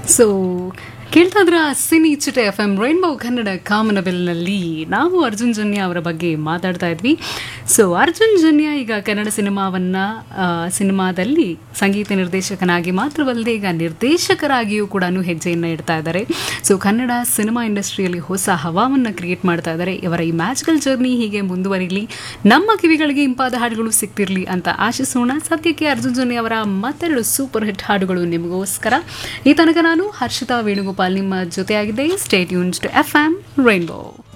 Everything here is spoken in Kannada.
ಸೊ ಕೇಳ್ತಾ ಇದ್ರ ಸಿನಿ ಚಿಟೆ ಎಫ್ ಎಂ ರೈನ್ಬೋ ಕನ್ನಡ ಕಾಮನಬಿಲ್ನಲ್ಲಿ ನಾವು ಅರ್ಜುನ್ ಜನ್ಯ ಅವರ ಬಗ್ಗೆ ಮಾತಾಡ್ತಾ ಇದ್ವಿ ಸೊ ಅರ್ಜುನ್ ಜನ್ಯ ಈಗ ಕನ್ನಡ ಸಿನಿಮಾವನ್ನ ಆ, ಸಿನಿಮಾದಲ್ಲಿ ಸಂಗೀತ ನಿರ್ದೇಶಕನಾಗಿ ಮಾತ್ರವಲ್ಲದೆ ಈಗ ನಿರ್ದೇಶಕರಾಗಿಯೂ ಕೂಡ ಹೆಜ್ಜೆಯನ್ನು ಇಡ್ತಾ ಇದ್ದಾರೆ ಸೊ ಕನ್ನಡ ಸಿನಿಮಾ ಇಂಡಸ್ಟ್ರಿಯಲ್ಲಿ ಹೊಸ ಹವಾವನ್ನು ಕ್ರಿಯೇಟ್ ಮಾಡ್ತಾ ಇದ್ದಾರೆ ಇವರ ಈ ಮ್ಯಾಜಿಕಲ್ ಜರ್ನಿ ಹೀಗೆ ಮುಂದುವರಿಲಿ ನಮ್ಮ ಕಿವಿಗಳಿಗೆ ಇಂಪಾದ ಹಾಡುಗಳು ಸಿಗ್ತಿರ್ಲಿ ಅಂತ ಆಶಿಸೋಣ ಸದ್ಯಕ್ಕೆ ಅರ್ಜುನ್ ಜನ್ಯ ಅವರ ಮತ್ತೆರಡು ಸೂಪರ್ ಹಿಟ್ ಹಾಡುಗಳು ನಿಮಗೋಸ್ಕರ ಈ ತನಕ ನಾನು ಹರ್ಷಿತಾ ವೇಣುಗೋಪಾಲ್ ನಿಮ್ಮ ಜೊತೆಯಾಗಿದ್ದೆ ಸ್ಟೇಟ್ ಯೂನ್ಸ್ ಎಫ್ ಎಂ ರೈನ್ಬೋ